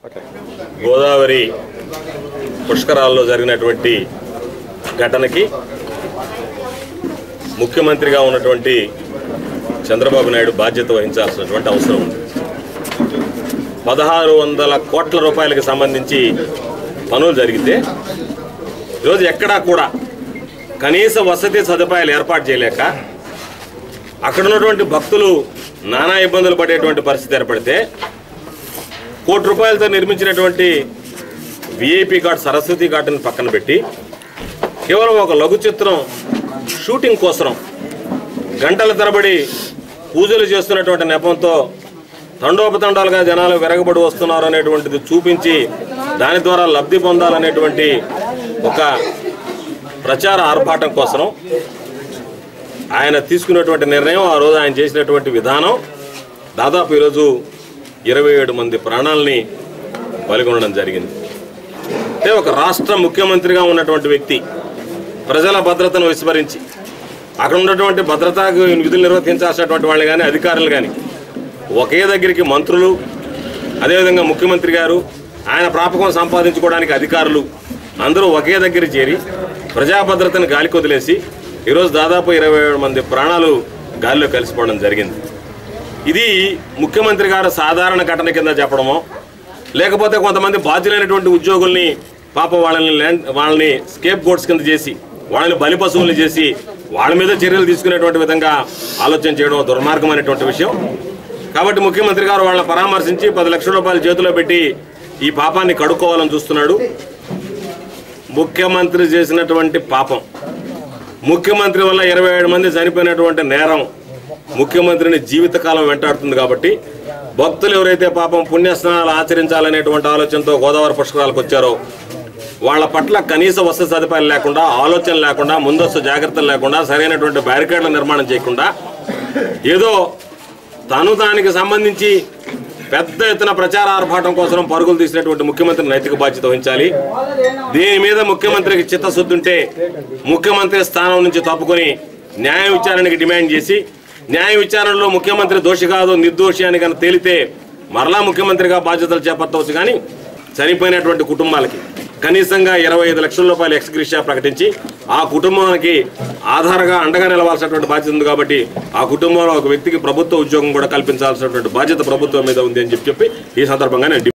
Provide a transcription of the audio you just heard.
గోదావరి పుష్కరాల్లో జరిగినటువంటి ఘటనకి ముఖ్యమంత్రిగా ఉన్నటువంటి చంద్రబాబు నాయుడు బాధ్యత వహించాల్సినటువంటి అవసరం ఉంది పదహారు వందల కోట్ల రూపాయలకు సంబంధించి పనులు జరిగితే ఈరోజు ఎక్కడా కూడా కనీస వసతి సదుపాయాలు ఏర్పాటు చేయలేక అక్కడ ఉన్నటువంటి భక్తులు నానా ఇబ్బందులు పడేటువంటి పరిస్థితి ఏర్పడితే కోటి రూపాయలతో నిర్మించినటువంటి విఐపి ఘాట్ సరస్వతి ఘాట్ని పక్కన పెట్టి కేవలం ఒక లఘు చిత్రం షూటింగ్ కోసం గంటల తరబడి పూజలు చేస్తున్నటువంటి నెపంతో తండోపతండాలుగా జనాలు విరగబడి వస్తున్నారు అనేటువంటిది చూపించి దాని ద్వారా లబ్ధి పొందాలనేటువంటి ఒక ప్రచార ఆర్భాటం కోసం ఆయన తీసుకున్నటువంటి నిర్ణయం ఆ రోజు ఆయన చేసినటువంటి విధానం దాదాపు ఈరోజు ఇరవై ఏడు మంది ప్రాణాలని బలిగొనడం జరిగింది అంటే ఒక రాష్ట్ర ముఖ్యమంత్రిగా ఉన్నటువంటి వ్యక్తి ప్రజల భద్రతను విస్మరించి అక్కడ ఉన్నటువంటి భద్రతాకు విధులు నిర్వర్తించాల్సినటువంటి వాళ్ళు కానీ అధికారులు కానీ ఒకే దగ్గరికి మంత్రులు అదేవిధంగా ముఖ్యమంత్రి గారు ఆయన ప్రాపకం సంపాదించుకోవడానికి అధికారులు అందరూ ఒకే దగ్గర చేరి ప్రజా భద్రతను గాలికి వదిలేసి ఈరోజు దాదాపు ఇరవై ఏడు మంది ప్రాణాలు గాలిలో కలిసిపోవడం జరిగింది ఇది ముఖ్యమంత్రి గారు సాధారణ ఘటన కింద చెప్పడమో లేకపోతే కొంతమంది బాధ్యులైనటువంటి ఉద్యోగుల్ని పాపం వాళ్ళని ల్యాండ్ వాళ్ళని స్కేప్ గోడ్స్ కింద చేసి వాళ్ళని బలి పశువుల్ని చేసి వాళ్ళ మీద చర్యలు తీసుకునేటువంటి విధంగా ఆలోచన చేయడం దుర్మార్గమైనటువంటి విషయం కాబట్టి ముఖ్యమంత్రి గారు వాళ్ళని పరామర్శించి పది లక్షల రూపాయలు చేతిలో పెట్టి ఈ పాపాన్ని కడుక్కోవాలని చూస్తున్నాడు ముఖ్యమంత్రి చేసినటువంటి పాపం ముఖ్యమంత్రి వల్ల ఇరవై ఏడు మంది చనిపోయినటువంటి నేరం ముఖ్యమంత్రిని జీవితకాలం వెంటాడుతుంది కాబట్టి భక్తులు ఎవరైతే పాపం పుణ్యస్నానాలు ఆచరించాలనేటువంటి ఆలోచనతో గోదావరి పుష్కరాలకు వచ్చారో వాళ్ళ పట్ల కనీస వసతి సదుపాయాలు లేకుండా ఆలోచన లేకుండా ముందస్తు జాగ్రత్తలు లేకుండా సరైనటువంటి బ్యారికేడ్ల నిర్మాణం చేయకుండా ఏదో తను దానికి సంబంధించి పెద్ద ఎత్తున ప్రచార ఆర్భాటం కోసం పరుగులు తీసినటువంటి ముఖ్యమంత్రి నైతిక బాధ్యత వహించాలి దీని మీద ముఖ్యమంత్రికి చిత్తశుద్ధి ఉంటే ముఖ్యమంత్రి స్థానం నుంచి తప్పుకొని న్యాయ విచారణకి డిమాండ్ చేసి న్యాయ విచారణలో ముఖ్యమంత్రి దోషి కాదు నిర్దోషి అని కనుక తేలితే మరలా ముఖ్యమంత్రిగా బాధ్యతలు చేపట్టవచ్చు కానీ చనిపోయినటువంటి కుటుంబాలకి కనీసంగా ఇరవై ఐదు లక్షల రూపాయలు ఎక్స్గ్రిషియా ప్రకటించి ఆ కుటుంబానికి ఆధారగా అండగా నిలవాల్సినటువంటి బాధ్యత ఉంది కాబట్టి ఆ కుటుంబంలో ఒక వ్యక్తికి ప్రభుత్వ ఉద్యోగం కూడా కల్పించాల్సినటువంటి బాధ్యత ప్రభుత్వం మీద ఉంది అని చెప్పి చెప్పి ఈ సందర్భంగా నేను